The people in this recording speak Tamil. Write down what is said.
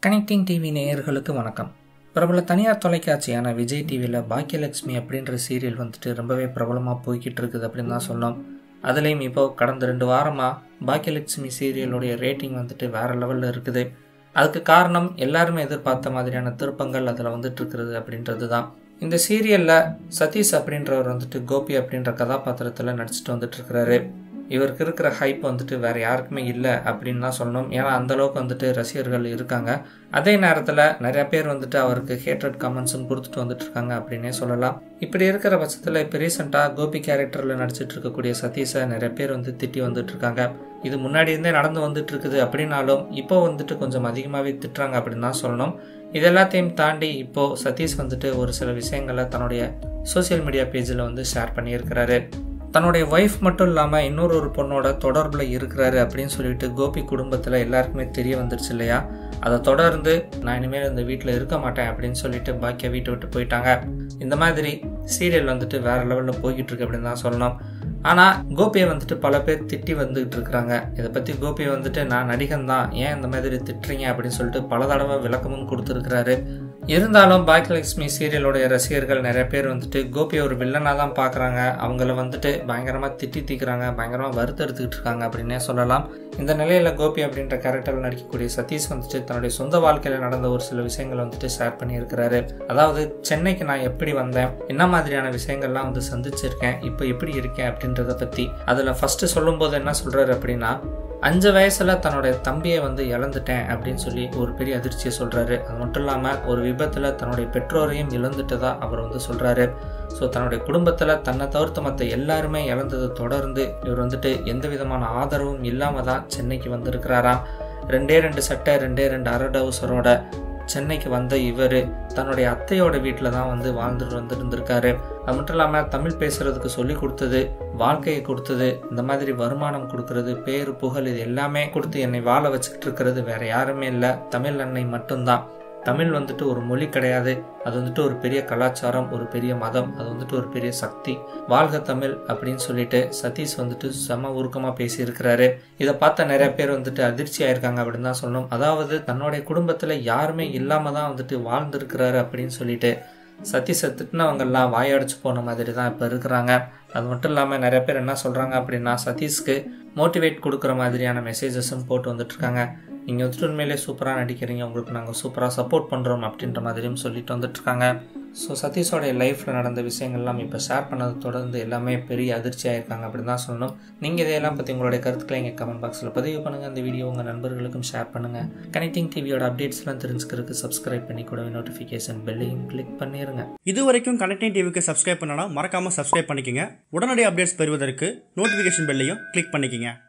கனெக்டிங் டிவி நேயர்களுக்கு வணக்கம் பிரபல தனியார் தொலைக்காட்சியான விஜய் டிவியில் பாக்கியலட்சுமி அப்படின்ற சீரியல் வந்துட்டு ரொம்பவே பிரபலமாக போய்கிட்டு இருக்குது அப்படின்னு தான் சொன்னோம் அதுலேயும் இப்போ கடந்த ரெண்டு வாரமாக பாக்கியலட்சுமி சீரியலுடைய ரேட்டிங் வந்துட்டு வேறு லெவலில் இருக்குது அதுக்கு காரணம் எல்லாருமே எதிர்பார்த்த மாதிரியான திருப்பங்கள் அதில் வந்துட்டு இருக்கிறது அப்படின்றது தான் இந்த சீரியலில் சதீஷ் அப்படின்றவர் வந்துட்டு கோபி அப்படின்ற கதாபாத்திரத்தில் நடிச்சிட்டு வந்துட்டு இருக்கிறாரு இவருக்கு இருக்கிற ஹைப் வந்துட்டு வேற யாருக்குமே இல்லை அப்படின்னு தான் சொல்லணும் ஏன்னா அந்த அளவுக்கு வந்துட்டு ரசிகர்கள் இருக்காங்க அதே நேரத்தில் நிறைய பேர் வந்துட்டு அவருக்கு ஹேட்ரட் கமெண்ட்ஸும் கொடுத்துட்டு வந்துட்டு இருக்காங்க அப்படின்னே சொல்லலாம் இப்படி இருக்கிற பட்சத்தில் இப்போ ரீசெண்டாக கோபி கேரக்டரில் நடிச்சிட்டு இருக்கக்கூடிய சதீஷை நிறைய பேர் வந்து திட்டி வந்துட்டு இருக்காங்க இது முன்னாடி இருந்தே நடந்து வந்துட்டு இருக்குது அப்படின்னாலும் இப்போ வந்துட்டு கொஞ்சம் அதிகமாகவே திட்டுறாங்க அப்படின்னு தான் சொல்லணும் இது எல்லாத்தையும் தாண்டி இப்போது சதீஷ் வந்துட்டு ஒரு சில விஷயங்களை தன்னுடைய சோசியல் மீடியா பேஜில் வந்து ஷேர் பண்ணியிருக்கிறாரு தன்னுடைய ஒய்ஃப் மட்டும் இல்லாமல் இன்னொரு ஒரு பொண்ணோட தொடர்பில் இருக்கிறாரு அப்படின்னு சொல்லிட்டு கோபி குடும்பத்தில் எல்லாருக்குமே தெரிய வந்துருச்சு இல்லையா அதை தொடர்ந்து நான் இனிமேல் இந்த வீட்டில் இருக்க மாட்டேன் அப்படின்னு சொல்லிட்டு பாக்கியா வீட்டை விட்டு போயிட்டாங்க இந்த மாதிரி சீரியல் வந்துட்டு வேற லெவலில் போய்கிட்டு இருக்கு அப்படின்னு தான் சொல்லணும் ஆனால் கோபியை வந்துட்டு பல பேர் திட்டி வந்துகிட்டு இருக்கிறாங்க இதை பற்றி கோபி வந்துட்டு நான் நடிகன் தான் ஏன் இந்த மாதிரி திட்டுறீங்க அப்படின்னு சொல்லிட்டு பல தடவை விளக்கமும் கொடுத்துருக்கிறாரு இருந்தாலும் பாக்கியலட்சுமி சீரியலோடைய ரசிகர்கள் நிறைய பேர் வந்துட்டு கோபியை ஒரு வில்லனாக தான் பார்க்குறாங்க அவங்கள வந்துட்டு பயங்கரமாக திட்டி தீக்கிறாங்க பயங்கரமாக வறுத்தெடுத்துக்கிட்டு இருக்காங்க அப்படின்னே சொல்லலாம் இந்த நிலையில் கோபி அப்படின்ற கேரக்டரில் நடிக்கக்கூடிய சதீஷ் வந்துட்டு தன்னுடைய சொந்த வாழ்க்கையில் நடந்த ஒரு சில விஷயங்கள் வந்துட்டு ஷேர் பண்ணியிருக்கிறாரு அதாவது சென்னைக்கு நான் எப்படி வந்தேன் என்ன மாதிரியான விஷயங்கள்லாம் வந்து சந்திச்சிருக்கேன் இப்போ எப்படி இருக்கேன் அப்படின்றத பற்றி அதில் ஃபஸ்ட்டு சொல்லும்போது என்ன சொல்கிறாரு அப்படின்னா அஞ்சு வயசுல தன்னுடைய தம்பியை வந்து இழந்துட்டேன் அப்படின்னு சொல்லி ஒரு பெரிய அதிர்ச்சியை சொல்றாரு அது மட்டும் இல்லாம ஒரு விபத்துல தன்னுடைய பெற்றோரையும் இழந்துட்டதா அவர் வந்து சொல்றாரு ஸோ தன்னுடைய குடும்பத்துல தன்னை தவிர்த்து மற்ற எல்லாருமே இழந்ததை தொடர்ந்து இவர் வந்துட்டு எந்த விதமான ஆதரவும் இல்லாம தான் சென்னைக்கு வந்திருக்கிறாராம் ரெண்டே ரெண்டு சட்டை ரெண்டே ரெண்டு அரடவுசரோட சென்னைக்கு வந்த இவர் தன்னுடைய அத்தையோட வீட்டில் தான் வந்து வாழ்ந்துட்டு வந்துருந்துருக்காரு அது மட்டும் இல்லாமல் தமிழ் பேசுறதுக்கு சொல்லி கொடுத்தது வாழ்க்கையை கொடுத்தது இந்த மாதிரி வருமானம் கொடுக்கறது பேரு புகழ் இது எல்லாமே கொடுத்து என்னை வாழ வச்சுக்கிட்டு இருக்கிறது வேற யாருமே இல்லை தமிழ் அன்னை மட்டும்தான் தமிழ் வந்துட்டு ஒரு மொழி கிடையாது அது வந்துட்டு ஒரு பெரிய கலாச்சாரம் ஒரு பெரிய மதம் அது வந்துட்டு ஒரு பெரிய சக்தி வாழ்க தமிழ் அப்படின்னு சொல்லிட்டு சதீஷ் வந்துட்டு செம உருக்கமாக பேசியிருக்கிறாரு இதை பார்த்த நிறைய பேர் வந்துட்டு அதிர்ச்சி ஆயிருக்காங்க அப்படின்னு தான் சொல்லணும் அதாவது தன்னுடைய குடும்பத்தில் யாருமே இல்லாமல் தான் வந்துட்டு வாழ்ந்திருக்கிறாரு அப்படின்னு சொல்லிட்டு சதீஷை திட்டினவங்கெல்லாம் வாயடிச்சு போன மாதிரி தான் இப்போ இருக்கிறாங்க அது மட்டும் இல்லாமல் நிறைய பேர் என்ன சொல்கிறாங்க அப்படின்னா சதீஷ்க்கு மோட்டிவேட் கொடுக்குற மாதிரியான மெசேஜஸும் போட்டு வந்துட்டுருக்காங்க நீங்கள் வந்துட்டு உண்மையிலே சூப்பராக நடிக்கிறீங்க உங்களுக்கு நாங்கள் சூப்பராக சப்போர்ட் பண்ணுறோம் அப்படின்ற மாதிரியும் சொல்லிட்டு வந்துட்டுருக்காங்க ஸோ சதீஷோடைய லைஃப்பில் நடந்த விஷயங்கள்லாம் இப்போ ஷேர் பண்ணதை தொடர்ந்து எல்லாமே பெரிய அதிர்ச்சியாக இருக்காங்க அப்படின்னு தான் சொல்லணும் நீங்கள் இதையெல்லாம் பற்றி உங்களுடைய கருத்துக்களை எங்கள் கமெண்ட் பாக்ஸில் பதிவு பண்ணுங்கள் அந்த வீடியோ உங்கள் நண்பர்களுக்கும் ஷேர் பண்ணுங்கள் கனெக்டிங் டிவியோட அப்டேட்ஸ்லாம் தெரிஞ்சுக்கிறதுக்கு சப்ஸ்கிரைப் பண்ணி கூடவே நோட்டிஃபிகேஷன் பெல்லையும் கிளிக் பண்ணிடுங்க இது வரைக்கும் கனெக்டிங் டிவிக்கு சப்ஸ்கிரைப் பண்ணனா மறக்காம சப்ஸ்கிரைப் பண்ணிக்கங்க உடனடி அப்டேட்ஸ் பெறுவதற்கு நோட்டிஃபிகேஷன் பெல்லையும் கிளிக் பண்ணிக்கங்க